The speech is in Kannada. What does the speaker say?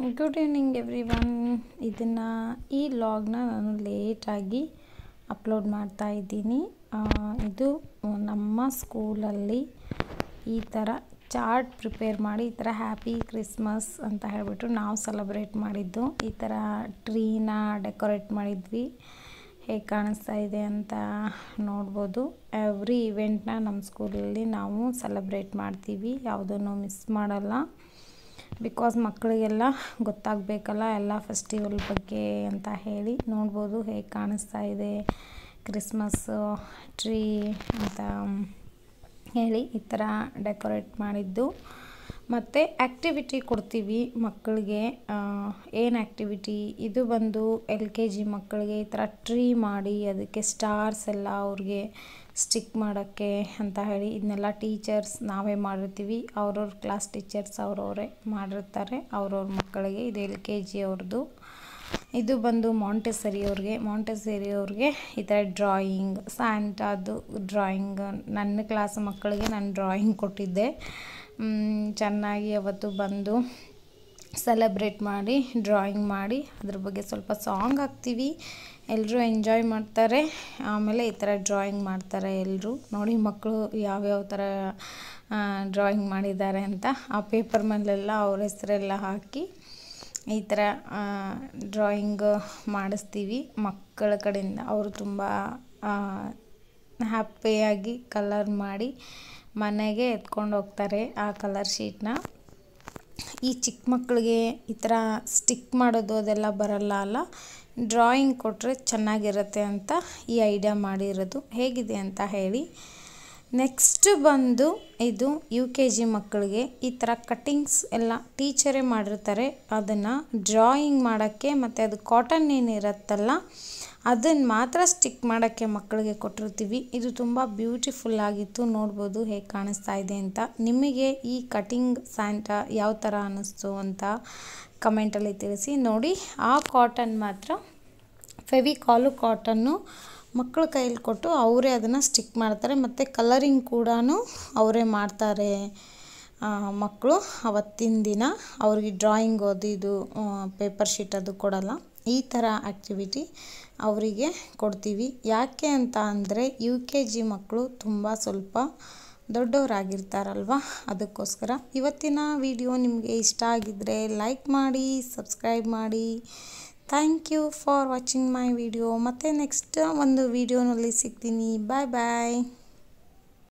ಗುಡ್ ಈವ್ನಿಂಗ್ ಎವ್ರಿ ಒನ್ ಇದನ್ನು ಈ ಲಾಗ್ನ ನಾನು ಲೇಟಾಗಿ ಅಪ್ಲೋಡ್ ಮಾಡ್ತಾ ಇದ್ದೀನಿ ಆ, ಇದು ನಮ್ಮ ಸ್ಕೂಲಲ್ಲಿ ಈ ಥರ ಚಾರ್ಟ್ ಪ್ರಿಪೇರ್ ಮಾಡಿ ಈ ಥರ ಹ್ಯಾಪಿ ಕ್ರಿಸ್ಮಸ್ ಅಂತ ಹೇಳಿಬಿಟ್ಟು ನಾವು ಸೆಲೆಬ್ರೇಟ್ ಮಾಡಿದ್ದು ಈ ಥರ ಟ್ರೀನ ಡೆಕೋರೇಟ್ ಮಾಡಿದ್ವಿ ಹೇಗೆ ಕಾಣಿಸ್ತಾ ಇದೆ ಅಂತ ನೋಡ್ಬೋದು ಎವ್ರಿ ಇವೆಂಟ್ನ ನಮ್ಮ ಸ್ಕೂಲಲ್ಲಿ ನಾವು ಸೆಲೆಬ್ರೇಟ್ ಮಾಡ್ತೀವಿ ಯಾವುದನ್ನು ಮಿಸ್ ಮಾಡಲ್ಲ ಬಿಕಾಸ್ ಮಕ್ಕಳಿಗೆಲ್ಲ ಗೊತ್ತಾಗಬೇಕಲ್ಲ ಎಲ್ಲ ಫೆಸ್ಟಿವಲ್ ಬಗ್ಗೆ ಅಂತ ಹೇಳಿ ನೋಡ್ಬೋದು ಹೇಗೆ ಕಾಣಿಸ್ತಾ ಇದೆ ಕ್ರಿಸ್ಮಸ್ ಟ್ರೀ ಅಂತ ಹೇಳಿ ಈ ಥರ ಡೆಕೋರೇಟ್ ಮಾಡಿದ್ದು ಮತ್ತು ಆ್ಯಕ್ಟಿವಿಟಿ ಕೊಡ್ತೀವಿ ಮಕ್ಕಳಿಗೆ ಏನು ಆ್ಯಕ್ಟಿವಿಟಿ ಇದು ಬಂದು ಎಲ್ ಕೆ ಜಿ ಮಕ್ಕಳಿಗೆ ಈ ಥರ ಟ್ರೀ ಮಾಡಿ ಅದಕ್ಕೆ ಸ್ಟಾರ್ಸ್ ಎಲ್ಲ ಅವ್ರಿಗೆ ಸ್ಟಿಕ್ ಮಾಡೋಕ್ಕೆ ಅಂತ ಹೇಳಿ ಇದನ್ನೆಲ್ಲ ಟೀಚರ್ಸ್ ನಾವೇ ಮಾಡಿರ್ತೀವಿ ಅವ್ರವ್ರ ಕ್ಲಾಸ್ ಟೀಚರ್ಸ್ ಅವ್ರವರೇ ಮಾಡಿರ್ತಾರೆ ಅವ್ರವ್ರ ಮಕ್ಕಳಿಗೆ ಇದು ಎಲ್ ಕೆ ಜಿ ಅವ್ರದ್ದು ಇದು ಬಂದು ಮಾಂಟೆಸರಿ ಅವ್ರಿಗೆ ಮಾಂಟೆಸರಿ ಅವ್ರಿಗೆ ಈ ಥರ ಡ್ರಾಯಿಂಗ್ ಸ್ಯಾಂಟಾದು ಡ್ರಾಯಿಂಗ್ ನನ್ನ ಕ್ಲಾಸ್ ಮಕ್ಕಳಿಗೆ ನಾನು ಡ್ರಾಯಿಂಗ್ ಕೊಟ್ಟಿದ್ದೆ ಮ್, ಚೆನ್ನಾಗಿ ಅವತ್ತು ಬಂದು ಸೆಲೆಬ್ರೇಟ್ ಮಾಡಿ ಡ್ರಾಯಿಂಗ್ ಮಾಡಿ ಅದ್ರ ಬಗ್ಗೆ ಸ್ವಲ್ಪ ಸಾಂಗ್ ಹಾಕ್ತೀವಿ ಎಲ್ಲರೂ ಎಂಜಾಯ್ ಮಾಡ್ತಾರೆ ಆಮೇಲೆ ಈ ಥರ ಡ್ರಾಯಿಂಗ್ ಮಾಡ್ತಾರೆ ಎಲ್ಲರೂ ನೋಡಿ ಮಕ್ಕಳು ಯಾವ್ಯಾವ ಥರ ಡ್ರಾಯಿಂಗ್ ಮಾಡಿದ್ದಾರೆ ಅಂತ ಆ ಪೇಪರ್ ಮೇಲೆಲ್ಲ ಅವ್ರ ಹೆಸರೆಲ್ಲ ಹಾಕಿ ಈ ಥರ ಡ್ರಾಯಿಂಗ್ ಮಾಡಿಸ್ತೀವಿ ಮಕ್ಕಳ ಕಡೆಯಿಂದ ಅವರು ತುಂಬ ಹ್ಯಾಪಿಯಾಗಿ ಕಲರ್ ಮಾಡಿ ಮನೆಗೆ ಎತ್ಕೊಂಡು ಹೋಗ್ತಾರೆ ಆ ಕಲರ್ ಶೀಟ್ನ ಈ ಚಿಕ್ಕ ಮಕ್ಕಳಿಗೆ ಈ ಥರ ಸ್ಟಿಕ್ ಮಾಡೋದು ಅದೆಲ್ಲ ಬರಲ್ಲ ಅಲ್ಲ ಡ್ರಾಯಿಂಗ್ ಕೊಟ್ಟರೆ ಚೆನ್ನಾಗಿರುತ್ತೆ ಅಂತ ಈ ಐಡಿಯಾ ಮಾಡಿರೋದು ಹೇಗಿದೆ ಅಂತ ಹೇಳಿ ನೆಕ್ಸ್ಟ್ ಬಂದು ಇದು ಯು ಕೆ ಜಿ ಮಕ್ಕಳಿಗೆ ಈ ಥರ ಕಟ್ಟಿಂಗ್ಸ್ ಎಲ್ಲ ಟೀಚರೇ ಮಾಡಿರ್ತಾರೆ ಅದನ್ನು ಡ್ರಾಯಿಂಗ್ ಮಾಡೋಕ್ಕೆ ಮತ್ತು ಅದು ಕಾಟನ್ ಏನಿರುತ್ತಲ್ಲ ಅದನ್ನು ಮಾತ್ರ ಸ್ಟಿಕ್ ಮಾಡೋಕ್ಕೆ ಮಕ್ಕಳಿಗೆ ಕೊಟ್ಟಿರ್ತೀವಿ ಇದು ತುಂಬ ಬ್ಯೂಟಿಫುಲ್ ಆಗಿತ್ತು ನೋಡ್ಬೋದು ಹೇಗೆ ಕಾಣಿಸ್ತಾ ಇದೆ ಅಂತ ನಿಮಗೆ ಈ ಕಟಿಂಗ್ ಸ್ಯಾಂಟಾ ಯಾವ ಥರ ಅನ್ನಿಸ್ತು ಅಂತ ಕಮೆಂಟಲ್ಲಿ ತಿಳಿಸಿ ನೋಡಿ ಆ ಕಾಟನ್ ಮಾತ್ರ ಫೆವಿಕಾಲು ಕಾಟನ್ನು ಮಕ್ಕಳ ಕೈಯಲ್ಲಿ ಕೊಟ್ಟು ಅವರೇ ಅದನ್ನು ಸ್ಟಿಕ್ ಮಾಡ್ತಾರೆ ಮತ್ತು ಕಲರಿಂಗ್ ಕೂಡ ಅವರೇ ಮಾಡ್ತಾರೆ ಮಕ್ಕಳು ಅವತ್ತಿನ ದಿನ ಅವ್ರಿಗೆ ಡ್ರಾಯಿಂಗ್ ಓದಿದ್ದು ಪೇಪರ್ ಶೀಟ್ ಅದು ಕೊಡಲ್ಲ ಈ ಥರ ಆ್ಯಕ್ಟಿವಿಟಿ ಅವರಿಗೆ ಕೊಡ್ತೀವಿ ಯಾಕೆ ಅಂತ ಅಂದರೆ ಯು ಕೆ ಜಿ ಮಕ್ಕಳು ತುಂಬ ಸ್ವಲ್ಪ ದೊಡ್ಡವರಾಗಿರ್ತಾರಲ್ವ ಅದಕ್ಕೋಸ್ಕರ ಇವತ್ತಿನ ವಿಡಿಯೋ ನಿಮಗೆ ಇಷ್ಟ ಆಗಿದ್ದರೆ ಲೈಕ್ ಮಾಡಿ ಸಬ್ಸ್ಕ್ರೈಬ್ ಮಾಡಿ thank you for watching my video ಮತ್ತು ನೆಕ್ಸ್ಟ್ ಒಂದು ವಿಡಿಯೋನಲ್ಲಿ ಸಿಗ್ತೀನಿ ಬಾಯ್ ಬಾಯ್